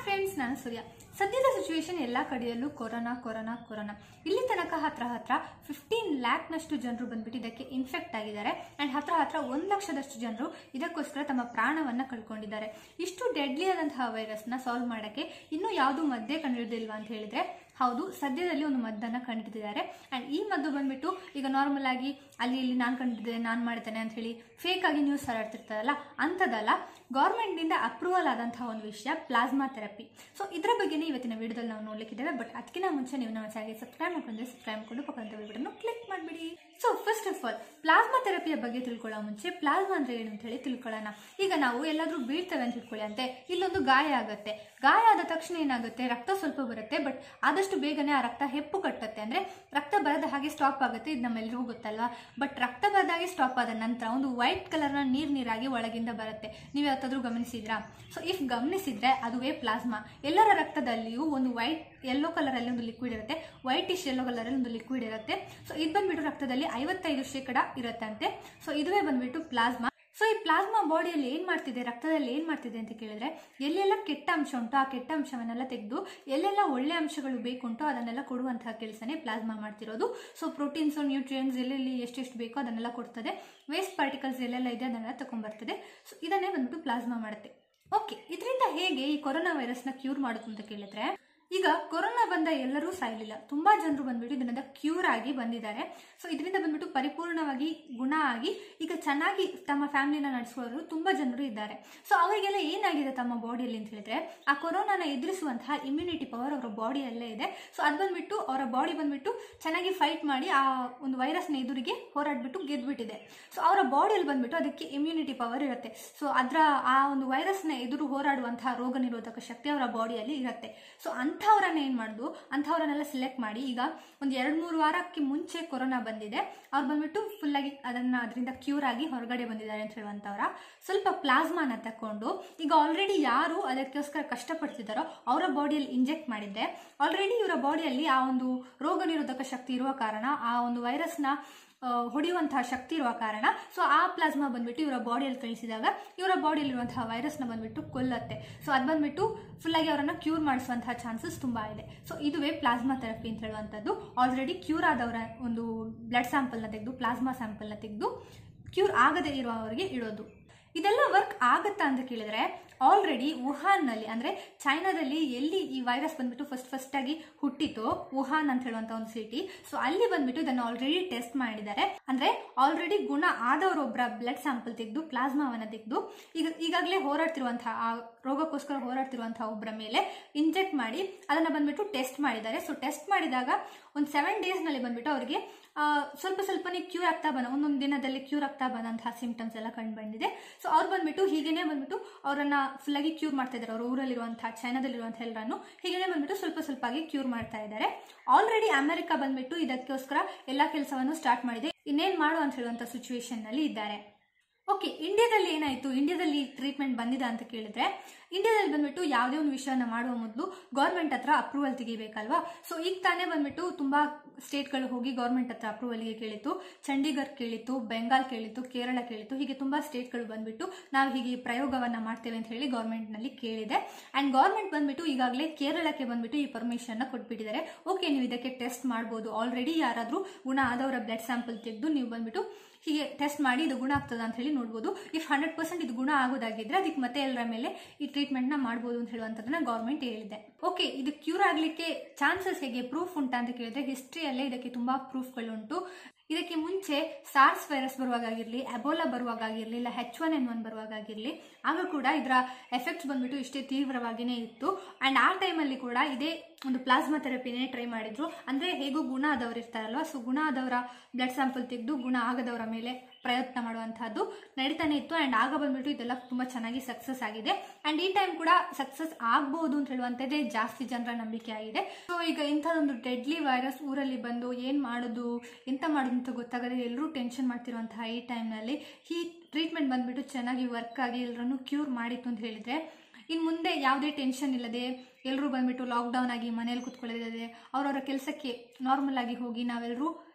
friends ನಾನು ಸೂರ್ಯ ಸದ್ಯದ situation ಎಲ್ಲ ಕಡೆಯಲ್ಲೂ ಕೊರೋನಾ ಕೊರೋನಾ ಕೊರೋನಾ ಇಲ್ಲಿ ತನಕ ಹತ್ರ ಹತ್ರ ಫಿಫ್ಟೀನ್ ಲ್ಯಾಕ್ನಷ್ಟು ಜನರು ಬಂದ್ಬಿಟ್ಟು ಇದಕ್ಕೆ ಇನ್ಫೆಕ್ಟ್ ಆಗಿದ್ದಾರೆ ಅಂಡ್ ಹತ್ರ ಹತ್ರ ಒಂದು ಲಕ್ಷದಷ್ಟು ಜನರು ಇದಕ್ಕೋಸ್ಕರ ತಮ್ಮ ಪ್ರಾಣವನ್ನ ಕಳ್ಕೊಂಡಿದ್ದಾರೆ ಇಷ್ಟು ಡೆಡ್ಲಿ ಆದಂತಹ ವೈರಸ್ನ ಸಾಲ್ವ್ ಮಾಡೋಕ್ಕೆ ಇನ್ನೂ ಯಾವುದು ಮದ್ದೇ ಕಂಡುಹಿಡಿದಿಲ್ವಾ ಅಂತ ಹೇಳಿದ್ರೆ ಹೌದು ಸದ್ಯದಲ್ಲಿ ಒಂದು ಮದ್ದನ್ನ ಕಂಡುಹಿಡಿದಿದ್ದಾರೆ ಅಂಡ್ ಈ ಮದ್ದು ಬಂದ್ಬಿಟ್ಟು ಈಗ ನಾರ್ಮಲ್ ಆಗಿ ಅಲ್ಲಿ ಇಲ್ಲಿ ನಾನು ಕಂಡಿದ್ದೆ ನಾನು ಮಾಡ್ತೇನೆ ಅಂತ ಹೇಳಿ ಫೇಕ್ ಆಗಿ ನ್ಯೂಸ್ ಹರಡ್ತಿರ್ತಾರಲ್ಲ ಅಂಥದ್ದಲ್ಲ ಗೌರ್ಮೆಂಟ್ನಿಂದ ಅಪ್ರೂವಲ್ ಆದಂತಹ ಒಂದು ವಿಷಯ ಪ್ಲಾಸ್ಮಾ ಥೆರಪಿ ಸೊ ಇದರ ಬಗ್ಗೆನೇ ಇವತ್ತಿನ ವಿಡಿಯೋದಲ್ಲಿ ನಾವು ನೋಡ್ಲಿಕ್ಕಿದ್ದೇವೆ ಬಟ್ ಅದಕ್ಕಿಂತ ಮುಂಚೆ ನೀವು ನಮ್ಮ ಚಾನಲ್ಗೆ ಸಬ್ಸ್ಕ್ರೈಬ್ ಮಾಡ್ಕೊಂಡ್ರೆ ಸಬ್ಸ್ಕ್ರೈಬ್ ಮಾಡ್ಕೊಂಡು ಪಕ್ಕದ ವಿಡಿಯೋನ ಕ್ಲಿಕ್ ಮಾಡಿಬಿಡಿ so first of all plasma ಥೆರಪಿಯ ಬಗ್ಗೆ ತಿಳ್ಕೊಳ್ಳೋ ಮುಂಚೆ ಪ್ಲಾಸ್ಮಾ ಅಂದ್ರೆ ಏನು ಅಂತ ಹೇಳಿ ತಿಳ್ಕೊಳ್ಳೋಣ ಈಗ ನಾವು ಎಲ್ಲಾದ್ರೂ ಬೀಳ್ತೇವೆ ಅಂತ ತಿಳ್ಕೊಳ್ಳಿ ಅಂತೆ ಇಲ್ಲೊಂದು ಗಾಯ ಆಗುತ್ತೆ ಗಾಯ ಆದ ತಕ್ಷಣ ಏನಾಗುತ್ತೆ ರಕ್ತ ಸ್ವಲ್ಪ ಬರುತ್ತೆ ಬಟ್ ಆದಷ್ಟು ಬೇಗನೆ ಆ ರಕ್ತ ಹೆಪ್ಪು ಕಟ್ಟುತ್ತೆ ಅಂದ್ರೆ ರಕ್ತ ಬರದ ಹಾಗೆ ಸ್ಟಾಪ್ ಆಗುತ್ತೆ ಇದು ನಮ್ಮೆಲ್ಲರಿಗೂ ಗೊತ್ತಲ್ವಾ ಬಟ್ ರಕ್ತ ಬರದ ಹಾಗೆ ಸ್ಟಾಪ್ ಆದ ನಂತರ ಒಂದು ವೈಟ್ ಕಲರ್ನ ನೀರ್ ನೀರಾಗಿ ಒಳಗಿಂದ ಬರುತ್ತೆ ನೀವು ಯಾವತ್ತಾದ್ರೂ ಗಮನಿಸಿದ್ರಾ ಸೊ ಇಫ್ ಗಮನಿಸಿದ್ರೆ ಅದುವೇ ಪ್ಲಾಸ್ಮಾ ಎಲ್ಲರ ರಕ್ತದಲ್ಲಿಯೂ ಒಂದು ವೈಟ್ ಯೆಲ್ಲೋ ಕಲರ್ ಅಲ್ಲಿ ಒಂದು ಲಿಕ್ವಿಡ್ ಇರುತ್ತೆ ವೈಟ್ ಇಶ್ ಯೆಲ್ಲೋ ಕಲರ್ ಅಲ್ಲಿ ಒಂದು ಲಿಕ್ವಿಡ್ ಇರುತ್ತೆ ಸೊ ಇದು ಬಂದ್ಬಿಟ್ಟು ರಕ್ತದಲ್ಲಿ ಐವತ್ತೈದು ಶೇಕಡ ಇರುತ್ತಂತೆ ಸೊ ಇದುವೇ ಬಂದ್ಬಿಟ್ಟು ಪ್ಲಾಸ್ಮಾ ಸೊ ಈ ಪ್ಲಾಸ್ಮಾ ಬಾಡಿಯಲ್ಲಿ ಏನ್ ಮಾಡ್ತಿದೆ ರಕ್ತದಲ್ಲಿ ಏನ್ ಮಾಡ್ತಿದೆ ಅಂತ ಕೇಳಿದ್ರೆ ಎಲ್ಲೆಲ್ಲ ಕೆಟ್ಟ ಅಂಶ ಉಂಟು ಆ ಕೆಟ್ಟ ಅಂಶವನ್ನೆಲ್ಲ ತೆಗೆದು ಎಲ್ಲೆಲ್ಲ ಒಳ್ಳೆ ಅಂಶಗಳು ಬೇಕು ಉಂಟು ಅದನ್ನೆಲ್ಲ ಕೊಡುವಂತಹ ಕೆಲಸನೇ ಪ್ಲಾಸ್ಮಾ ಮಾಡ್ತಿರೋದು ಸೊ ಪ್ರೋಟೀನ್ಸ್ ನ್ಯೂಟ್ರಿಯನ್ಸ್ ಎಲ್ಲೆಲ್ಲಿ ಎಷ್ಟೆಷ್ಟು ಬೇಕೋ ಅದನ್ನೆಲ್ಲ ಕೊಡ್ತದೆ ವೇಸ್ಟ್ ಪಾರ್ಟಿಕಲ್ಸ್ ಎಲ್ಲೆಲ್ಲ ಇದೆ ಅದನ್ನೆಲ್ಲ ತಗೊಂಡ್ಬರ್ತದೆ ಸೊ ಇದನ್ನೇ ಬಂದ್ಬಿಟ್ಟು ಪ್ಲಾಸ್ಮಾ ಮಾಡುತ್ತೆ ಓಕೆ ಇದರಿಂದ ಹೇಗೆ ಈ ಕೊರೋನಾ ವೈರಸ್ನ ಕ್ಯೂರ್ ಮಾಡೋದು ಅಂತ ಕೇಳಿದ್ರೆ ಈಗ ಕೊರೋನಾ ಬಂದ ಎಲ್ಲರೂ ಸಾಯಲಿಲ್ಲ ತುಂಬಾ ಜನರು ಬಂದ್ಬಿಟ್ಟು ಇದರಿಂದ ಕ್ಯೂರ್ ಆಗಿ ಬಂದಿದ್ದಾರೆ ಸೊ ಇದರಿಂದ ಬಂದ್ಬಿಟ್ಟು ಪರಿಪೂರ್ಣವಾಗಿ ಗುಣ ಆಗಿ ಈಗ ಚೆನ್ನಾಗಿ ತಮ್ಮ ಫ್ಯಾಮಿಲಿನ ನಡೆಸುವವರು ತುಂಬಾ ಜನರು ಇದ್ದಾರೆ ಸೊ ಅವರಿಗೆಲ್ಲ ಏನಾಗಿದೆ ತಮ್ಮ ಬಾಡಿಯಲ್ಲಿ ಅಂತ ಹೇಳಿದ್ರೆ ಆ ಕೊರೋನಾನ ಎದುರಿಸುವಂತಹ ಇಮ್ಯುನಿಟಿ ಪವರ್ ಅವರ ಬಾಡಿಯಲ್ಲೇ ಇದೆ ಸೊ ಅದು ಬಂದ್ಬಿಟ್ಟು ಅವರ ಬಾಡಿ ಬಂದ್ಬಿಟ್ಟು ಚೆನ್ನಾಗಿ ಫೈಟ್ ಮಾಡಿ ಆ ಒಂದು ವೈರಸ್ನ ಎದುರಿಗೆ ಹೋರಾಡ್ಬಿಟ್ಟು ಗೆದ್ಬಿಟ್ಟಿದೆ ಸೊ ಅವರ ಬಾಡಿಯಲ್ಲಿ ಬಂದ್ಬಿಟ್ಟು ಅದಕ್ಕೆ ಇಮ್ಯುನಿಟಿ ಪವರ್ ಇರುತ್ತೆ ಸೊ ಅದರ ಆ ಒಂದು ವೈರಸ್ನ ಎದುರು ಹೋರಾಡುವಂತಹ ರೋಗ ನಿರೋಧಕ ಶಕ್ತಿ ಅವರ ಬಾಡಿಯಲ್ಲಿ ಇರುತ್ತೆ ಸೊ ಅಂಥವ್ರನ್ನ ಏನ್ ಮಾಡುದು ಅಂಥವ್ರನ್ನೆಲ್ಲ ಸೆಲೆಕ್ಟ್ ಮಾಡಿ ಈಗ ಒಂದು ಎರಡ್ ಮೂರು ವಾರಕ್ಕೆ ಮುಂಚೆ ಕೊರೋನಾ ಬಂದಿದೆ ಅವ್ರು ಬಂದ್ಬಿಟ್ಟು ಫುಲ್ ಆಗಿ ಅದನ್ನ ಅದರಿಂದ ಕ್ಯೂರ್ ಆಗಿ ಹೊರಗಡೆ ಬಂದಿದ್ದಾರೆ ಅಂತ ಹೇಳುವಂತವ್ರ ಸ್ವಲ್ಪ ಪ್ಲಾಸ್ಮಾನ ತಕೊಂಡು ಈಗ ಆಲ್ರೆಡಿ ಯಾರು ಅದಕ್ಕೋಸ್ಕರ ಕಷ್ಟಪಡ್ತಿದ್ದಾರೋ ಅವರ ಬಾಡಿಯಲ್ಲಿ ಇಂಜೆಕ್ಟ್ ಮಾಡಿದ್ದೆ ಆಲ್ರೆಡಿ ಇವರ ಬಾಡಿಯಲ್ಲಿ ಆ ಒಂದು ರೋಗ ನಿರೋಧಕ ಶಕ್ತಿ ಇರುವ ಕಾರಣ ಆ ಒಂದು ವೈರಸ್ನ ಹೊಡೆಯುವಂತಹ ಶಕ್ತಿ ಇರುವ ಕಾರಣ ಸೊ ಆ ಪ್ಲಾಸ್ಮಾ ಬಂದ್ಬಿಟ್ಟು ಇವರ ಬಾಡಿಯಲ್ಲಿ ಕಳಿಸಿದಾಗ ಇವರ ಬಾಡಿಯಲ್ಲಿರುವಂತಹ ವೈರಸ್ನ ಬಂದ್ಬಿಟ್ಟು ಕೊಲ್ಲತ್ತೆ ಸೊ ಅದು ಬಂದ್ಬಿಟ್ಟು ಫುಲ್ ಆಗಿ ಅವರನ್ನ ಕ್ಯೂರ್ ಮಾಡಿಸುವಂತಹ ಚಾನ್ಸಸ್ ತುಂಬಾ ಇದೆ ಸೊ ಇದುವೇ ಪ್ಲಾಸ್ಮಾ ಥೆರಪಿ ಅಂತ ಹೇಳುವಂಥದ್ದು ಆಲ್ರೆಡಿ ಕ್ಯೂರ್ ಆದವರ ಒಂದು ಬ್ಲಡ್ ಸ್ಯಾಂಪಲ್ನ ತೆಗೆದು ಪ್ಲಾಸ್ಮಾ ಸ್ಯಾಂಪಲ್ನ ತೆಗೆದು ಕ್ಯೂರ್ ಆಗದೇ ಇರುವವರಿಗೆ ಇಡೋದು ಇದೆಲ್ಲ ವರ್ಕ್ ಆಗತ್ತಾ ಅಂತ ಕೇಳಿದ್ರೆ ಆಲ್ರೆಡಿ ವುಹಾನ್ನಲ್ಲಿ ಅಂದ್ರೆ ಚೈನಾದಲ್ಲಿ ಎಲ್ಲಿ ಈ ವೈರಸ್ ಬಂದ್ಬಿಟ್ಟು ಫಸ್ಟ್ ಫಸ್ಟ್ ಆಗಿ ಹುಟ್ಟಿತು ವುಹಾನ್ ಅಂತ ಹೇಳುವಂತ ಒಂದು ಸಿಟಿ ಸೊ ಅಲ್ಲಿ ಬಂದ್ಬಿಟ್ಟು ಇದನ್ನು ಆಲ್ರೆಡಿ ಟೆಸ್ಟ್ ಮಾಡಿದ್ದಾರೆ ಅಂದ್ರೆ ಆಲ್ರೆಡಿ ಗುಣ ಆದವರು ಒಬ್ಬರ ಬ್ಲಡ್ ಸ್ಯಾಂಪಲ್ ತೆಗೆದು ಪ್ಲಾಸ್ಮಾವನ್ನ ತೆಗೆದು ಈಗ ಈಗಾಗಲೇ ಹೋರಾಡ್ತಿರುವಂತಹ ಆ ರೋಗಕ್ಕೋಸ್ಕರ ಹೋರಾಡ್ತಿರುವಂತಹ ಒಬ್ಬರ ಮೇಲೆ ಇಂಜೆಕ್ಟ್ ಮಾಡಿ ಅದನ್ನ ಬಂದ್ಬಿಟ್ಟು ಟೆಸ್ಟ್ ಮಾಡಿದ್ದಾರೆ ಸೊ ಟೆಸ್ಟ್ ಮಾಡಿದಾಗ ಒಂದು ಸೆವೆನ್ ಡೇಸ್ ನಲ್ಲಿ ಬಂದ್ಬಿಟ್ಟು ಅವರಿಗೆ ಸ್ವಲ್ಪ ಸ್ವಲ್ಪನೇ ಕ್ಯೂರ್ ಆಗ್ತಾ ಬಂದ ಒಂದೊಂದು ದಿನದಲ್ಲಿ ಕ್ಯೂರ್ ಆಗ್ತಾ ಬಂದಂತಹ ಸಿಂಪ್ಟಮ್ಸ್ ಎಲ್ಲ ಕಂಡು ಬಂದಿದೆ ಸೊ ಅವ್ರು ಬಂದ್ಬಿಟ್ಟು ಹೀಗೇನೆ ಬಂದ್ಬಿಟ್ಟು ಅವರನ್ನ ಫುಲ್ ಆಗಿ ಕ್ಯೂರ್ ಮಾಡ್ತಾ ಇದ್ದಾರೆ ಅವ್ರ ಊರಲ್ಲಿರುವಂತಹ ಚೈನಾದಲ್ಲಿರುವಂತಹ ಎಲ್ಲರನ್ನು ಹೀಗೇನೆ ಬಂದ್ಬಿಟ್ಟು ಸ್ವಲ್ಪ ಸ್ವಲ್ಪ ಆಗಿ ಕ್ಯೂರ್ ಮಾಡ್ತಾ ಇದ್ದಾರೆ ಆಲ್ರೆಡಿ ಅಮೆರಿಕ ಬಂದ್ಬಿಟ್ಟು ಇದಕ್ಕೋಸ್ಕರ ಎಲ್ಲಾ ಕೆಲಸವನ್ನು ಸ್ಟಾರ್ಟ್ ಮಾಡಿದೆ ಇನ್ನೇನ್ ಮಾಡು ಅಂತ ಹೇಳುವಂತ ಸಿಚುವೇಶನ್ ನಲ್ಲಿ ಇದ್ದಾರೆ ಓಕೆ ಇಂಡಿಯಾದಲ್ಲಿ ಏನಾಯ್ತು ಇಂಡಿಯಾದಲ್ಲಿ ಟ್ರೀಟ್ಮೆಂಟ್ ಬಂದಿದೆ ಅಂತ ಕೇಳಿದ್ರೆ ಇಂಡಿಯಾದಲ್ಲಿ ಬಂದ್ಬಿಟ್ಟು ಯಾವುದೇ ಒಂದು ವಿಷಯನ ಮಾಡುವ ಮೊದಲು ಗೌರ್ಮೆಂಟ್ ಹತ್ರ ಅಪ್ರೂವಲ್ ತೆಗಿಬೇಕಲ್ವಾ ಸೊ ಈಗ ತಾನೇ ಬಂದ್ಬಿಟ್ಟು ತುಂಬಾ ಸ್ಟೇಟ್ಗಳು ಹೋಗಿ ಗೌರ್ಮೆಂಟ್ ಹತ್ರ ಅಪ್ರೂವಲ್ಗೆ ಕೇಳಿತ್ತು ಚಂಡೀಗಢ್ ಕೇಳಿತ್ತು ಬೆಂಗಾಲ್ ಕೇಳಿತ್ತು ಕೇರಳ ಕೇಳಿತ್ತು ಹೀಗೆ ತುಂಬಾ ಸ್ಟೇಟ್ಗಳು ಬಂದ್ಬಿಟ್ಟು ನಾವು ಹೀಗೆ ಪ್ರಯೋಗವನ್ನ ಮಾಡ್ತೇವೆ ಅಂತ ಹೇಳಿ ಗೌರ್ಮೆಂಟ್ ನಲ್ಲಿ ಕೇಳಿದೆ ಅಂಡ್ ಗೌರ್ಮೆಂಟ್ ಬಂದ್ಬಿಟ್ಟು ಈಗಾಗಲೇ ಕೇರಳಕ್ಕೆ ಬಂದ್ಬಿಟ್ಟು ಈ ಪರ್ಮಿಷನ್ ಕೊಟ್ಬಿಟ್ಟಿದ್ದಾರೆ ಓಕೆ ನೀವು ಇದಕ್ಕೆ ಟೆಸ್ಟ್ ಮಾಡಬಹುದು ಆಲ್ರೆಡಿ ಯಾರಾದ್ರೂ ಗುಣ ಆದವರ ಬ್ಲಡ್ ಸ್ಯಾಂಪಲ್ ತೆಗೆದು ನೀವು ಬಂದ್ಬಿಟ್ಟು ಹೀಗೆ ಟೆಸ್ಟ್ ಮಾಡಿ ಇದು ಗುಣ ಆಗ್ತದ ಅಂತ ಹೇಳಿ ನೋಡ್ಬೋದು ಇಫ್ ಹಂಡ್ರೆಡ್ ಪರ್ಸೆಂಟ್ ಇದು ಗುಣ ಆಗೋದಾಗಿದ್ರೆ ಅದಕ್ಕೆ ಮತ್ತೆ ಎಲ್ಲರ ಮೇಲೆ ಈ ಟ್ರೀಟ್ಮೆಂಟ್ ನ ಮಾಡಬಹುದು ಅಂತ ಹೇಳುವಂತದನ್ನ ಗೌರ್ಮೆಂಟ್ ಹೇಳಿದೆ ಓಕೆ ಇದು ಕ್ಯೂರ್ ಆಗ್ಲಿಕ್ಕೆ ಚಾನ್ಸಸ್ ಹೇಗೆ ಪ್ರೂಫ್ ಉಂಟಾ ಅಂತ ಕೇಳಿದ್ರೆ ಹಿಸ್ಟ್ರಿಯಲ್ಲೇ ಇದಕ್ಕೆ ತುಂಬಾ ಪ್ರೂಫ್ಗಳುಂಟು ಇದಕ್ಕೆ ಮುಂಚೆ ಸಾರ್ಸ್ ವೈರಸ್ ಬರುವಾಗಾಗಿರ್ಲಿ ಅಬೋಲಾ ಬರುವಾಗಾಗಿರ್ಲಿ ಇಲ್ಲ ಹೆಚ್ ಒನ್ ಎನ್ ಒನ್ ಬರುವಾಗಾಗಿರ್ಲಿ ಆಗ ಕೂಡ ಇದರ ಎಫೆಕ್ಟ್ಸ್ ಬಂದ್ಬಿಟ್ಟು ಇಷ್ಟೇ ತೀವ್ರವಾಗಿನೇ ಇತ್ತು ಅಂಡ್ ಆ ಟೈಮಲ್ಲಿ ಕೂಡ ಇದೇ ಒಂದು ಪ್ಲಾಸ್ಮಾ ಥೆರಪಿನೇ ಟ್ರೈ ಮಾಡಿದ್ರು ಅಂದ್ರೆ ಹೇಗೂ ಗುಣ ಆದವರು ಇರ್ತಾರಲ್ವಾ ಸೊ ಗುಣ ಆದವರ ಬ್ಲಡ್ ಸ್ಯಾಂಪಲ್ ತೆಗೆದು ಗುಣ ಆಗದವರ ಮೇಲೆ ಪ್ರಯತ್ನ ಮಾಡುವಂತಹದ್ದು ನಡೀತಾನೆ ಇತ್ತು ಅಂಡ್ ಆಗ ಬಂದ್ಬಿಟ್ಟು ಇದೆಲ್ಲ ತುಂಬಾ ಚೆನ್ನಾಗಿ ಸಕ್ಸಸ್ ಆಗಿದೆ ಅಂಡ್ ಈ ಟೈಮ್ ಕೂಡ ಸಕ್ಸಸ್ ಆಗ್ಬಹುದು ಅಂತ ಹೇಳುವಂತದ್ದೇ ಜಾಸ್ತಿ ಜನರ ನಂಬಿಕೆ ಆಗಿದೆ ಸೊ ಈಗ ಇಂಥದೊಂದು ಡೆಡ್ಲಿ ವೈರಸ್ ಊರಲ್ಲಿ ಬಂದು ಏನ್ ಮಾಡೋದು ಎಂತ ಮಾಡೋದು ಅಂತ ಗೊತ್ತಾಗದೆ ಎಲ್ಲರೂ ಟೆನ್ಷನ್ ಮಾಡ್ತಿರುವಂತಹ ಈ ಟೈಮ್ನಲ್ಲಿ ಈ ಟ್ರೀಟ್ಮೆಂಟ್ ಬಂದ್ಬಿಟ್ಟು ಚೆನ್ನಾಗಿ ವರ್ಕ್ ಆಗಿ ಎಲ್ಲರನ್ನು ಕ್ಯೂರ್ ಮಾಡಿತ್ತು ಅಂತ ಹೇಳಿದ್ರೆ ಇನ್ನು ಮುಂದೆ ಯಾವುದೇ ಟೆನ್ಷನ್ ಇಲ್ಲದೆ ಎಲ್ಲರೂ ಬಂದ್ಬಿಟ್ಟು ಲಾಕ್ಡೌನ್ ಆಗಿ ಮನೇಲಿ ಕುತ್ಕೊಳ್ಳೋದಿದೆ ಅವರವರ ಕೆಲಸಕ್ಕೆ ನಾರ್ಮಲ್ ಆಗಿ ಹೋಗಿ ನಾವೆಲ್ಲರೂ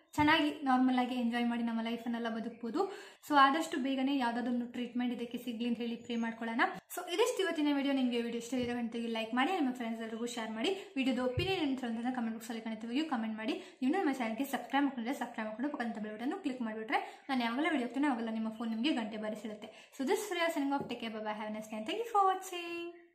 ಚೆನ್ನಾಗಿ ನಾರ್ಮಲ್ ಆಗಿ ಎಂಜಾಯ್ ಮಾಡಿ ನಮ್ಮ ಲೈಫನ್ನೆಲ್ಲ ಬದುಕ್ಬೋದು ಸೊ ಆದಷ್ಟು ಬೇಗನೆ ಯಾವುದಾದೊಂದು ಟ್ರೀಟ್ಮೆಂಟ್ ಇದಕ್ಕೆ ಸಿಗ್ಲಿ ಅಂತ ಹೇಳಿ ಪ್ರೇ ಮಾಡ್ಕೊಳ್ಳೋಣ ಸೊ ಇದಿಷ್ಟು ಇವತ್ತಿನ ವಿಡಿಯೋ ನಿಮಗೆ ವಿಡಿಯೋ ಇಷ್ಟ ಇರೋ ಗಂಟೆಗೆ ಲೈಕ್ ಮಾಡಿ ನಿಮ್ಮ ಫ್ರೆಂಡ್ಸ್ ಎಲ್ಲರಿಗೂ ಶೇರ್ ಮಾಡಿ ವಿಡಿಯೋದ ಒಪಿನಿಯನ್ ಅಂತ ಕಮೆಂಟ್ ಬಾಕ್ಸಲ್ಲಿ ಖಂಡಿತವಾಗಿಯೂ ಕಮೆಂಟ್ ಮಾಡಿ ನೀವು ನಮ್ಮ ಚಾನಲ್ಗೆ ಸಬ್ಸ್ಕ್ರೈಬ್ ಮಾಡ್ಕೊಂಡ್ರೆ ಸಬ್ಸ್ಕ್ರೈಬ್ ಮಾಡ್ಕೊಂಡು ಪಕ್ಕದ ಬೆಲ್ ಕ್ಲಿಕ್ ಮಾಡಿಬಿಟ್ರೆ ನಾನು ಯಾವಾಗಲೂ ವಿಡಿಯೋ ಹೋಗ್ತೀನಿ ಅವಾಗಲ್ಲ ನಿಮ್ಮ ಫೋನ್ ನಿಮಗೆ ಗಂಟೆ ಬಾರಿಸಿರುತ್ತೆ ಸೊ ದಿಸ್ ಫ್ರೀ ಸೆಂಗ್ ಆಫ್ ಟೇಕ್ ಬಾಯ್ ಹ್ಯಾವ್ ನೆಸ್ ಥ್ಯಾಂಕ್ ಯು ಫಾರ್ ವಾಚಿಂಗ್